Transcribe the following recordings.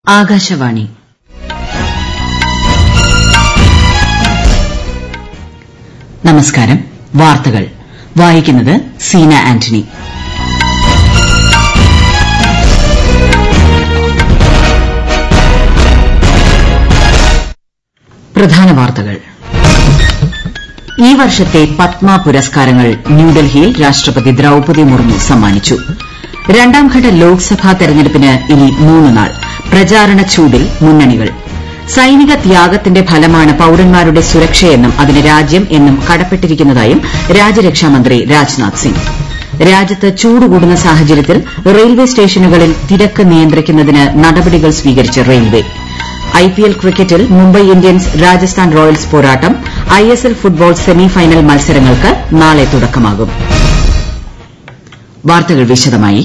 ആകാശവാണി നമസ്കാരം വാർത്തകൾ വായിക്കുന്നത് സീന ആന്റണി പ്രധാന വാർത്തകൾ ഈ വർഷത്തെ പത്മ പുരസ്കാരങ്ങൾ ന്യൂഡൽഹിയിൽ രാഷ്ട്രപതി ദ്രൌപദി മുർമു സമ്മാനിച്ചു രണ്ടാംഘട്ട ലോക്സഭാ തെരഞ്ഞെടുപ്പിന് ഇനി മൂന്ന് നാൾ പ്രചാരണ ചൂടിൽ മുന്നണികൾ സൈനിക ത്യാഗത്തിന്റെ ഫലമാണ് പൌരന്മാരുടെ സുരക്ഷയെന്നും അതിന് രാജ്യം എന്നും കടപ്പെട്ടിരിക്കുന്നതായും രാജ്യരക്ഷാമന്ത്രി രാജ്നാഥ് സിംഗ് രാജ്യത്ത് ചൂട് കൂടുന്ന സാഹചര്യത്തിൽ റെയിൽവേ സ്റ്റേഷനുകളിൽ തിരക്ക് നിയന്ത്രിക്കുന്നതിന് നടപടികൾ സ്വീകരിച്ച് റെയിൽവേ ഐപിഎൽ ക്രിക്കറ്റിൽ മുംബൈ ഇന്ത്യൻസ് രാജസ്ഥാൻ റോയൽസ് പോരാട്ടം ഐഎസ്എൽ ഫുട്ബോൾ സെമി ഫൈനൽ മത്സരങ്ങൾക്ക് നാളെ തുടക്കമാകും വാർത്തകൾ വിശദമായി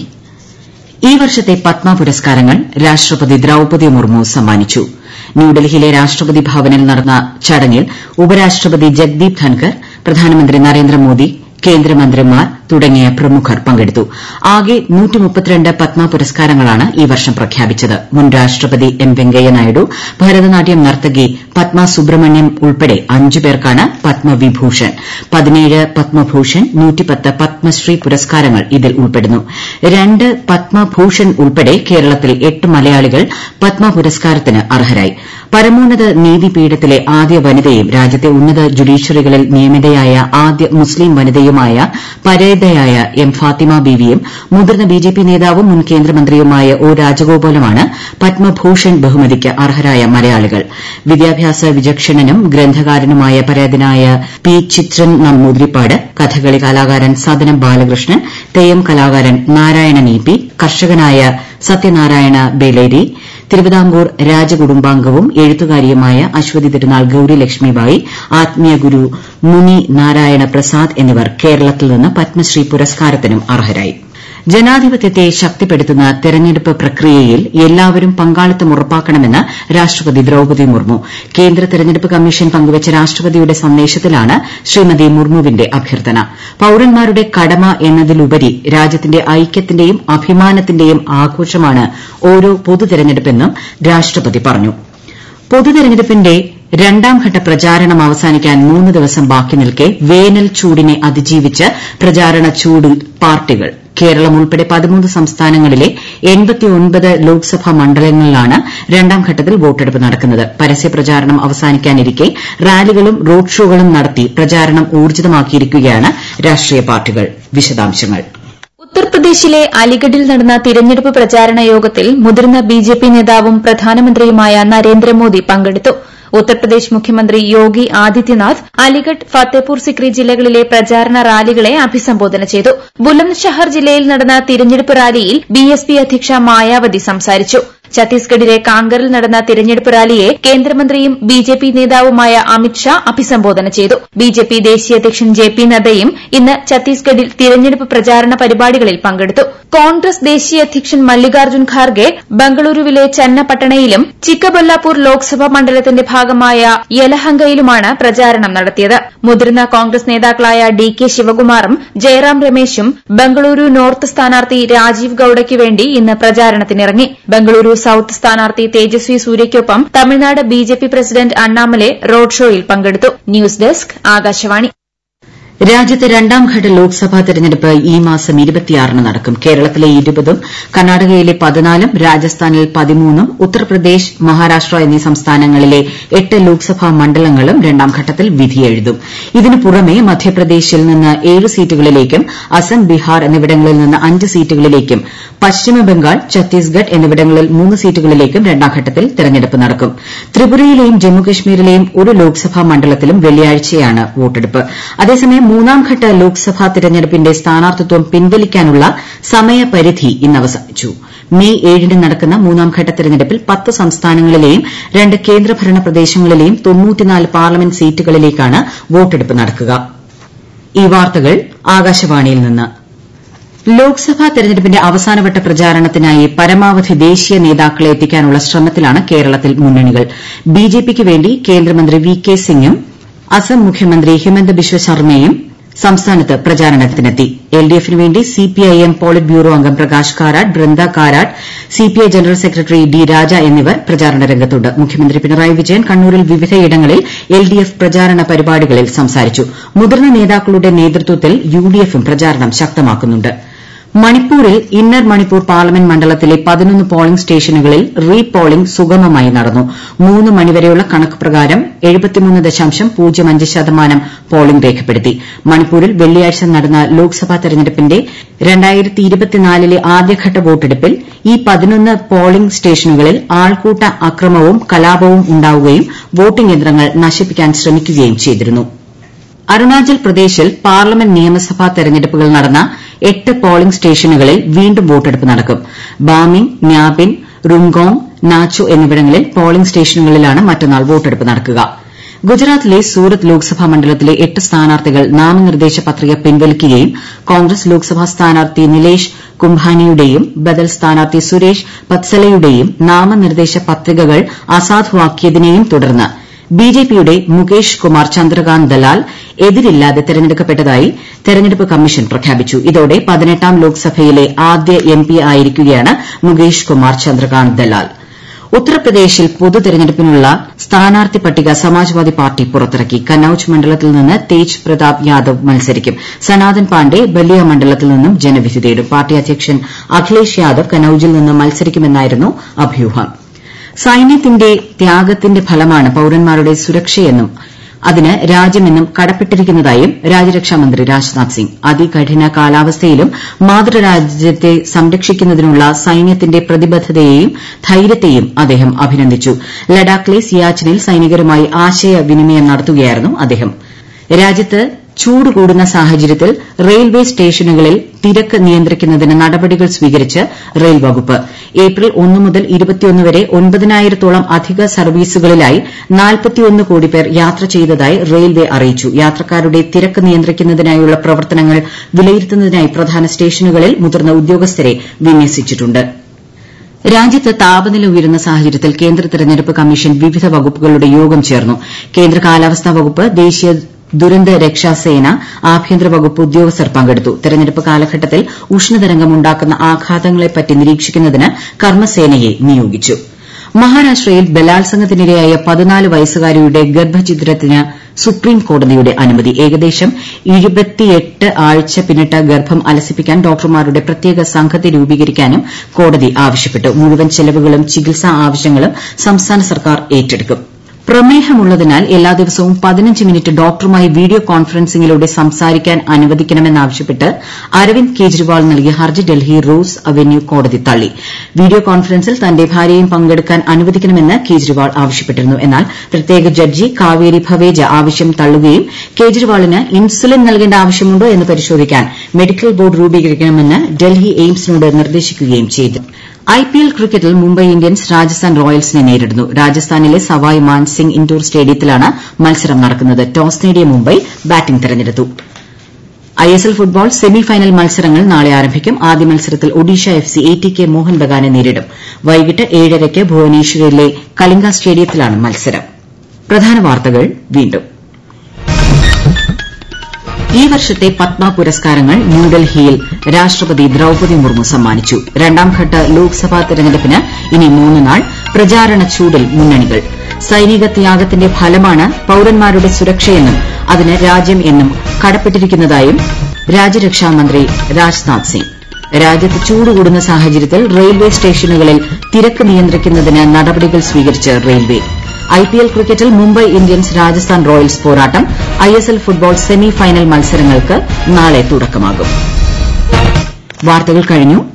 ഈ വർഷത്തെ പത്മ പുരസ്കാരങ്ങൾ രാഷ്ട്രപതി ദ്രൌപദി മുർമു സമ്മാനിച്ചു ന്യൂഡൽഹിയിലെ രാഷ്ട്രപതി ഭവനിൽ നടന്ന ചടങ്ങിൽ ഉപരാഷ്ട്രപതി ജഗ്ദീപ് ധൻകർ പ്രധാനമന്ത്രി നരേന്ദ്രമോദി കേന്ദ്രമന്ത്രിമാർ തുടങ്ങിയ പ്രമുഖർ പങ്കെടുത്തു ആകെ പത്മ പുരസ്കാരങ്ങളാണ് ഈ വർഷം പ്രഖ്യാപിച്ചത് മുൻ രാഷ്ട്രപതി എം വെങ്കയ്യ നായിഡു ഭരതനാട്യം നർത്തകി പത്മ സുബ്രഹ്മണ്യം ഉൾപ്പെടെ അഞ്ചു പേർക്കാണ് പത്മവിഭൂഷൺ പതിനേഴ് പത്മഭൂഷൺ പത്മശ്രീ പുരസ്കാരങ്ങൾ ഇതിൽ ഉൾപ്പെടുന്നു രണ്ട് പത്മഭൂഷൺ ഉൾപ്പെടെ കേരളത്തിൽ എട്ട് മലയാളികൾ പത്മ പുരസ്കാരത്തിന് അർഹരായി പരമോന്നത നീതിപീഠത്തിലെ ആദ്യ വനിതയും രാജ്യത്തെ ഉന്നത ജുഡീഷ്യറികളിൽ നിയമിതയായ ആദ്യ മുസ്ലിം വനിതയുമായ പരേതയായ എം ഫാത്തിമ ബീവിയും മുതിർന്ന ബിജെപി നേതാവും മുൻ കേന്ദ്രമന്ത്രിയുമായ ഒ രാജഗോപാലുമാണ് പത്മഭൂഷൺ ബഹുമതിക്ക് അർഹരായ മലയാളികൾ വിദ്യാഭ്യാസ വിചക്ഷണനും ഗ്രന്ഥകാരനുമായ പരേതനായ പി ചിത്രൻ നമ്പൂതിരിപ്പാട് കഥകളി കലാകാരൻ സദനം ബാലകൃഷ്ണൻ തെയ്യം കലാകാരൻ നാരായണൻ ഇ പി കർഷകനായ സത്യനാരായണ ബേലേരി തിരുവിതാംകൂർ രാജകുടുംബാംഗവും എഴുത്തുകാരിയുമായ അശ്വതി തിരുനാൾ ഗൌരി ലക്ഷ്മിബായി ആത്മീയ ഗുരു മുനി നാരായണ പ്രസാദ് എന്നിവർ കേരളത്തിൽ നിന്ന് പത്മശ്രീ പുരസ്കാരത്തിനും അർഹരായി ജനാധിപത്യത്തെ ശക്തിപ്പെടുത്തുന്ന തെരഞ്ഞെടുപ്പ് പ്രക്രിയയിൽ എല്ലാവരും പങ്കാളിത്തം ഉറപ്പാക്കണമെന്ന് രാഷ്ട്രപതി ദ്രൌപദി മുർമു കേന്ദ്ര തെരഞ്ഞെടുപ്പ് കമ്മീഷൻ പങ്കുവച്ച രാഷ്ട്രപതിയുടെ സന്ദേശത്തിലാണ് ശ്രീമതി മുർമുവിന്റെ അഭ്യർത്ഥന പൌരന്മാരുടെ കടമ എന്നതിലുപരി രാജ്യത്തിന്റെ ഐക്യത്തിന്റെയും അഭിമാനത്തിന്റെയും ആഘോഷമാണ് ഓരോ പൊതു തെരഞ്ഞെടുപ്പെന്നും രാഷ്ട്രപതി പറഞ്ഞു പൊതു തെരഞ്ഞെടുപ്പിന്റെ രണ്ടാംഘട്ട പ്രചാരണം അവസാനിക്കാൻ മൂന്ന് ദിവസം ബാക്കി നിൽക്കെ വേനൽ ചൂടിനെ അതിജീവിച്ച് പ്രചാരണ ചൂടിൽ പാർട്ടികൾ കേരളം ഉൾപ്പെടെ പതിമൂന്ന് സംസ്ഥാനങ്ങളിലെ ലോക്സഭാ മണ്ഡലങ്ങളിലാണ് രണ്ടാംഘട്ടത്തിൽ വോട്ടെടുപ്പ് നടക്കുന്നത് പരസ്യപ്രചാരണം അവസാനിക്കാനിരിക്കെ റാലികളും റോഡ് ഷോകളും നടത്തി പ്രചാരണം ഊർജ്ജിതമാക്കിയിരിക്കുകയാണ് രാഷ്ട്രീയ പാർട്ടികൾ വിശദാംശങ്ങൾ ഉത്തർപ്രദേശിലെ അലിഗഡിൽ നടന്ന തിരഞ്ഞെടുപ്പ് പ്രചാരണ യോഗത്തിൽ മുതിർന്ന ബിജെപി നേതാവും പ്രധാനമന്ത്രിയുമായ നരേന്ദ്രമോദി പങ്കെടുത്തു ഉത്തർപ്രദേശ് മുഖ്യമന്ത്രി യോഗി ആദിത്യനാഥ് അലിഗഡ് ഫത്തേപൂർ സിക്രി ജില്ലകളിലെ പ്രചാരണ റാലികളെ അഭിസംബോധന ചെയ്തു ബുലന്ദ് ഷഹർ ജില്ലയിൽ നടന്ന തിരഞ്ഞെടുപ്പ് റാലിയിൽ ബിഎസ്പി അധ്യക്ഷ മായാവതി സംസാരിച്ചു ഛത്തീസ്ഗഡിലെ കാങ്കറിൽ നടന്ന തിരഞ്ഞെടുപ്പ് റാലിയെ കേന്ദ്രമന്ത്രിയും ബിജെപി നേതാവുമായ അമിത് ഷാ അഭിസംബോധന ചെയ്തു ബിജെപി ദേശീയ അധ്യക്ഷൻ ജെ പി നദ്ദയും ഇന്ന് ഛത്തീസ്ഗഡിൽ തിരഞ്ഞെടുപ്പ് പ്രചാരണ പരിപാടികളിൽ പങ്കെടുത്തു കോൺഗ്രസ് ദേശീയ അധ്യക്ഷൻ മല്ലികാർജ്ജുൻ ഖാർഗെ ബംഗളൂരുവിലെ ചന്നപട്ടണയിലും ചിക്കബല്ലാപൂർ ലോക്സഭാ മണ്ഡലത്തിന്റെ ഭാഗമായ യലഹങ്കയിലുമാണ് പ്രചാരണം നടത്തിയത് മുതിർന്ന കോൺഗ്രസ് നേതാക്കളായ ഡി കെ ശിവകുമാറും ജയറാം രമേശും ബംഗളൂരു നോർത്ത് സ്ഥാനാർത്ഥി രാജീവ് ഗൌഡയ്ക്ക് വേണ്ടി ഇന്ന് പ്രചാരണത്തിനിറങ്ങി ബംഗളൂരു സൌത്ത് സ്ഥാനാർത്ഥി തേജസ്വി സൂര്യയ്ക്കൊപ്പം Tamil Nadu B J P president Annamalai road ഷോയിൽ പങ്കെടുത്തു ന്യൂസ് ഡെസ്ക് ആകാശവാണി രാജ്യത്ത് രണ്ടാംഘട്ട ലോക്സഭാ തെരഞ്ഞെടുപ്പ് ഈ മാസം ന് നടക്കും കേരളത്തിലെ ഇരുപതും കർണാടകയിലെ പതിനാലും രാജസ്ഥാനിൽ പതിമൂന്നും ഉത്തർപ്രദേശ് മഹാരാഷ്ട്ര എന്നീ സംസ്ഥാനങ്ങളിലെ എട്ട് ലോക്സഭാ മണ്ഡലങ്ങളും രണ്ടാംഘട്ടത്തിൽ വിധിയെഴുതും ഇതിനു പുറമെ മധ്യപ്രദേശിൽ നിന്ന് ഏഴ് സീറ്റുകളിലേക്കും അസം ബീഹാർ എന്നിവിടങ്ങളിൽ നിന്ന് അഞ്ച് സീറ്റുകളിലേക്കും പശ്ചിമബംഗാൾ ഛത്തീസ്ഗഡ് എന്നിവിടങ്ങളിൽ മൂന്ന് സീറ്റുകളിലേക്കും രണ്ടാംഘട്ടത്തിൽ തെരഞ്ഞെടുപ്പ് നടക്കും ത്രിപുരയിലെയും ജമ്മുകശ്മീരിലെയും ഒരു ലോക്സഭാ മണ്ഡലത്തിലും വെള്ളിയാഴ്ചയാണ് വോട്ടെടുപ്പ് അതേസമയം മൂന്നാംഘട്ട ലോക്സഭാ തെരഞ്ഞെടുപ്പിന്റെ സ്ഥാനാർത്ഥിത്വം പിൻവലിക്കാനുള്ള സമയപരിധി ഇന്ന് അവസാനിച്ചു മെയ് ഏഴിന് നടക്കുന്ന മൂന്നാംഘട്ട തെരഞ്ഞെടുപ്പിൽ പത്ത് സംസ്ഥാനങ്ങളിലെയും രണ്ട് കേന്ദ്രഭരണ പ്രദേശങ്ങളിലെയും പാർലമെന്റ് സീറ്റുകളിലേക്കാണ് വോട്ടെടുപ്പ് നടക്കുക ഈ വാർത്തകൾ ആകാശവാണിയിൽ നിന്ന് ലോക്സഭാ തെരഞ്ഞെടുപ്പിന്റെ അവസാനവട്ട പ്രചാരണത്തിനായി പരമാവധി ദേശീയ നേതാക്കളെ എത്തിക്കാനുള്ള ശ്രമത്തിലാണ് കേരളത്തിൽ മുന്നണികൾ ബിജെപിക്ക് വേണ്ടി കേന്ദ്രമന്ത്രി വി കെ സിംഗും അസം മുഖ്യമന്ത്രി ഹിമന്ത ബിശ്വ ശർമ്മയും സംസ്ഥാനത്ത് പ്രചാരണത്തിനെത്തി എൽഡിഎഫിന് വേണ്ടി സിപിഐഎം പോളിറ്റ് ബ്യൂറോ അംഗം Prakash Karat Brinda Karat CPI general secretary D Raja എന്നിവർ പ്രചാരണ രംഗത്തുണ്ട് മുഖ്യമന്ത്രി പിണറായി വിജയൻ കണ്ണൂരിൽ വിവിധയിടങ്ങളിൽ എൽഡിഎഫ് പ്രചാരണ പരിപാടികളിൽ സംസാരിച്ചു മുതിർന്ന നേതാക്കളുടെ നേതൃത്വത്തിൽ യുഡിഎഫും പ്രചാരണം ശക്തമാക്കുന്നുണ്ട് മണിപ്പൂരിൽ ഇന്നർ മണിപ്പൂർ പാർലമെന്റ് മണ്ഡലത്തിലെ പതിനൊന്ന് പോളിംഗ് സ്റ്റേഷനുകളിൽ റീ പോളിംഗ് സുഗമമായി നടന്നു മൂന്ന് മണിവരെയുള്ള കണക്ക് പ്രകാരം ശതമാനം പോളിംഗ് രേഖപ്പെടുത്തി മണിപ്പൂരിൽ വെള്ളിയാഴ്ച നടന്ന ലോക്സഭാ തെരഞ്ഞെടുപ്പിന്റെ ലെ ആദ്യഘട്ട വോട്ടെടുപ്പിൽ ഈ പതിനൊന്ന് പോളിംഗ് സ്റ്റേഷനുകളിൽ ആൾക്കൂട്ട അക്രമവും കലാപവും ഉണ്ടാവുകയും വോട്ടിംഗ് യന്ത്രങ്ങൾ നശിപ്പിക്കാൻ ശ്രമിക്കുകയും ചെയ്തിരുന്നു അരുണാചൽ പ്രദേശിൽ പാർലമെന്റ് നിയമസഭാ തെരഞ്ഞെടുപ്പുകൾ നടന്ന എട്ട് പോളിംഗ് സ്റ്റേഷനുകളിൽ വീണ്ടും വോട്ടെടുപ്പ് നടക്കും ബാമിംഗ് ന്യാപിൻ റുംഗോങ് നാച്ചോ എന്നിവിടങ്ങളിൽ പോളിംഗ് സ്റ്റേഷനുകളിലാണ് മറ്റന്നാൾ വോട്ടെടുപ്പ് നടക്കുക ഗുജറാത്തിലെ സൂറത്ത് ലോക്സഭാ മണ്ഡലത്തിലെ എട്ട് സ്ഥാനാർത്ഥികൾ നാമനിർദ്ദേശ പത്രിക പിൻവലിക്കുകയും കോൺഗ്രസ് ലോക്സഭാ സ്ഥാനാർത്ഥി നിലേഷ് കുംഭാനിയുടെയും ബദൽ സ്ഥാനാർത്ഥി സുരേഷ് പത്സലയുടെയും നാമനിർദ്ദേശ പത്രികകൾ അസാധുവാക്കിയതിനെയും തുടർന്ന് ബിജെപിയുടെ മുകേഷ് കുമാർ ചന്ദ്രകാന്ത് ദലാൽ എതിരില്ലാതെ തെരഞ്ഞെടുക്കപ്പെട്ടതായി തെരഞ്ഞെടുപ്പ് കമ്മീഷൻ പ്രഖ്യാപിച്ചു ഇതോടെ പതിനെട്ടാം ലോക്സഭയിലെ ആദ്യ എംപി ആയിരിക്കുകയാണ് മുകേഷ് കുമാർ ചന്ദ്രകാന്ത് ദലാൽ ഉത്തർപ്രദേശിൽ പൊതു തെരഞ്ഞെടുപ്പിനുള്ള സ്ഥാനാർത്ഥി പട്ടിക സമാജ്വാദി പാർട്ടി പുറത്തിറക്കി കന്നൌജ് മണ്ഡലത്തിൽ നിന്ന് തേജ് പ്രതാപ് യാദവ് മത്സരിക്കും സനാതൻ പാണ്ഡെ ബല്ലിയ മണ്ഡലത്തിൽ നിന്നും ജനവിധി തേടും പാർട്ടി അധ്യക്ഷൻ അഖിലേഷ് യാദവ് കന്നൌജിൽ നിന്ന് മത്സരിക്കുമെന്നായിരുന്നു അഭ്യൂഹം സൈന്യത്തിന്റെ ത്യാഗത്തിന്റെ ഫലമാണ് പൌരന്മാരുടെ സുരക്ഷയെന്നും അതിന് രാജ്യമെന്നും കടപ്പെട്ടിരിക്കുന്നതായും രാജ്യരക്ഷാമന്ത്രി രാജ്നാഥ് സിംഗ് അതികഠിന കാലാവസ്ഥയിലും മാതൃരാജ്യത്തെ സംരക്ഷിക്കുന്നതിനുള്ള സൈന്യത്തിന്റെ പ്രതിബദ്ധതയെയും ധൈര്യത്തെയും അദ്ദേഹം അഭിനന്ദിച്ചു ലഡാക്കിലെ സിയാച്ചിനിൽ സൈനികരുമായി ആശയവിനിമയം നടത്തുകയായിരുന്നു അദ്ദേഹം രാജ്യത്ത് ചൂട് കൂടുന്ന സാഹചര്യത്തിൽ റെയിൽവേ സ്റ്റേഷനുകളിൽ തിരക്ക് നിയന്ത്രിക്കുന്നതിന് നടപടികൾ സ്വീകരിച്ച് റെയിൽ വകുപ്പ് ഏപ്രിൽ ഒന്ന് മുതൽ വരെ ഒൻപതിനായിരത്തോളം അധിക സർവീസുകളിലായി കോടി പേർ യാത്ര ചെയ്തതായി റെയിൽവേ അറിയിച്ചു യാത്രക്കാരുടെ തിരക്ക് നിയന്ത്രിക്കുന്നതിനായുള്ള പ്രവർത്തനങ്ങൾ വിലയിരുത്തുന്നതിനായി പ്രധാന സ്റ്റേഷനുകളിൽ മുതിർന്ന ഉദ്യോഗസ്ഥരെ വിന്യസിച്ചിട്ടുണ്ട് രാജ്യത്ത് താപനില ഉയരുന്ന സാഹചര്യത്തിൽ കേന്ദ്ര തെരഞ്ഞെടുപ്പ് കമ്മീഷൻ വിവിധ വകുപ്പുകളുടെ യോഗം ചേർന്നു കേന്ദ്ര കാലാവസ്ഥാ വകുപ്പ് ദേശീയ ദുരന്ത രക്ഷാസേന ആഭ്യന്തര വകുപ്പ് ഉദ്യോഗസ്ഥർ പങ്കെടുത്തു തെരഞ്ഞെടുപ്പ് കാലഘട്ടത്തിൽ ഉഷ്ണതരംഗം ഉണ്ടാക്കുന്ന ആഘാതങ്ങളെപ്പറ്റി നിരീക്ഷിക്കുന്നതിന് കർമ്മസേനയെ നിയോഗിച്ചു മഹാരാഷ്ട്രയിൽ ബലാത്സംഗത്തിനിരയായ പതിനാല് വയസ്സുകാരിയുടെ ഗർഭഛിദ്രത്തിന് സുപ്രീം കോടതിയുടെ അനുമതി ഏകദേശം ആഴ്ച പിന്നിട്ട ഗർഭം അലസിപ്പിക്കാൻ ഡോക്ടർമാരുടെ പ്രത്യേക സംഘത്തെ രൂപീകരിക്കാനും കോടതി ആവശ്യപ്പെട്ടു മുഴുവൻ ചെലവുകളും ചികിത്സാ ആവശ്യങ്ങളും സംസ്ഥാന സർക്കാർ ഏറ്റെടുക്കും പ്രമേഹമുള്ളതിനാൽ എല്ലാ ദിവസവും പതിനഞ്ച് മിനിറ്റ് ഡോക്ടറുമായി വീഡിയോ കോൺഫറൻസിംഗിലൂടെ സംസാരിക്കാൻ അനുവദിക്കണമെന്നാവശ്യപ്പെട്ട് അരവിന്ദ് കെജ്രിവാൾ നൽകിയ ഹർജി ഡൽഹി റോസ് അവന്യൂ കോടതി തള്ളി വീഡിയോ കോൺഫറൻസിൽ തന്റെ ഭാര്യയും പങ്കെടുക്കാൻ അനുവദിക്കണമെന്ന് കെജ്രിവാൾ ആവശ്യപ്പെട്ടിരുന്നു എന്നാൽ പ്രത്യേക ജഡ്ജി കാവേരി ഭവേജ ആവശ്യം തള്ളുകയും കെജ്രിവാളിന് ഇൻസുലിൻ നൽകേണ്ട ആവശ്യമുണ്ടോ എന്ന് പരിശോധിക്കാൻ മെഡിക്കൽ ബോർഡ് രൂപീകരിക്കണമെന്ന് ഡൽഹി എയിംസിനോട് നിർദ്ദേശിക്കുകയും ചെയ്തു ഐപിഎൽ ക്രിക്കറ്റിൽ മുംബൈ ഇന്ത്യൻസ് രാജസ്ഥാൻ റോയൽസിനെ നേരിടുന്നു രാജസ്ഥാനിലെ സവായ് മാൻസിംഗ് ഇൻഡോർ സ്റ്റേഡിയത്തിലാണ് മത്സരം നടക്കുന്നത് ടോസ് നേടിയ മുംബൈ ബാറ്റിംഗ് തെരഞ്ഞെടുത്തു ഐഎസ്എൽ ഫുട്ബോൾ സെമി ഫൈനൽ മത്സരങ്ങൾ നാളെ ആരംഭിക്കും ആദ്യ മത്സരത്തിൽ Odisha F C A T K Mohun ബഗാനെ നേരിടും വൈകിട്ട് ഏഴരയ്ക്ക് ഭുവനേശ്വരിലെ കലിംഗ സ്റ്റേഡിയത്തിലാണ് മത്സരം പ്രധാന വാർത്തകൾ വീണ്ടും ഈ വർഷത്തെ പത്മ പുരസ്കാരങ്ങൾ ന്യൂഡൽഹിയിൽ രാഷ്ട്രപതി ദ്രൌപദി മുർമു സമ്മാനിച്ചു രണ്ടാംഘട്ട ലോക്സഭാ തെരഞ്ഞെടുപ്പിന് ഇനി മൂന്ന് നാൾ പ്രചാരണ ചൂടിൽ മുന്നണികൾ സൈനിക ത്യാഗത്തിന്റെ ഫലമാണ് പൌരന്മാരുടെ സുരക്ഷയെന്നും അതിന് രാജ്യം എന്നും കടപ്പെട്ടിരിക്കുന്നതായും രാജ്യരക്ഷാമന്ത്രി രാജ്നാഥ് സിംഗ് രാജ്യത്ത് ചൂട് കൂടുന്ന സാഹചര്യത്തിൽ റെയിൽവേ സ്റ്റേഷനുകളിൽ തിരക്ക് നിയന്ത്രിക്കുന്നതിന് നടപടികൾ സ്വീകരിച്ച് റെയിൽവേ ഐപിഎൽ ക്രിക്കറ്റിൽ മുംബൈ ഇന്ത്യൻസ് രാജസ്ഥാൻ റോയൽസ് പോരാട്ടം ഐഎസ്എൽ ഫുട്ബോൾ സെമി ഫൈനൽ മത്സരങ്ങൾക്ക് നാളെ തുടക്കമാകും വാർത്തകൾ കഴിഞ്ഞു